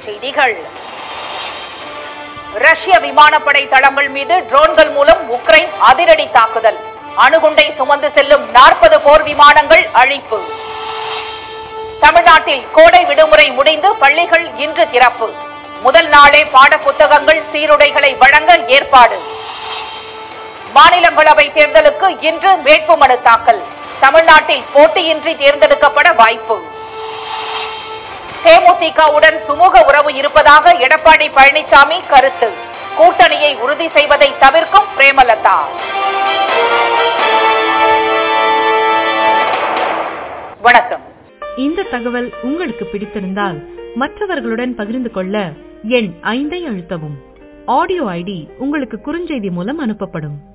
செய்திகள் ரஷ்ய விமானப்படை தளங்கள் மீது ட்ரோன்கள் மூலம் உக்ரைன் அதிரடி தாக்குதல் அணுகுண்டை சுமந்து செல்லும் நாற்பது போர் விமானங்கள் அழிப்பு தமிழ்நாட்டில் கோடை விடுமுறை முடிந்து பள்ளிகள் இன்று திறப்பு முதல் நாளே பாடப்புத்தகங்கள் சீருடைகளை வழங்க ஏற்பாடு மாநிலங்களவை தேர்தலுக்கு இன்று வேட்புமனு தாக்கல் தமிழ்நாட்டில் போட்டியின்றி தேர்ந்தெடுக்கப்பட வாய்ப்பு தேமுதிகவுடன் சுமூக உறவு இருப்பதாக எடப்பாடி பழனிசாமி கருத்து கூட்டணியை உறுதி செய்வதை தவிர்க்கும் பிரேமலதா வணக்கம் இந்த தகவல் உங்களுக்கு பிடித்திருந்தால் மற்றவர்களுடன் பகிர்ந்து கொள்ள எண் ஐந்தை அழுத்தவும் ஆடியோ ஐடி உங்களுக்கு குறுஞ்செய்தி மூலம் அனுப்பப்படும்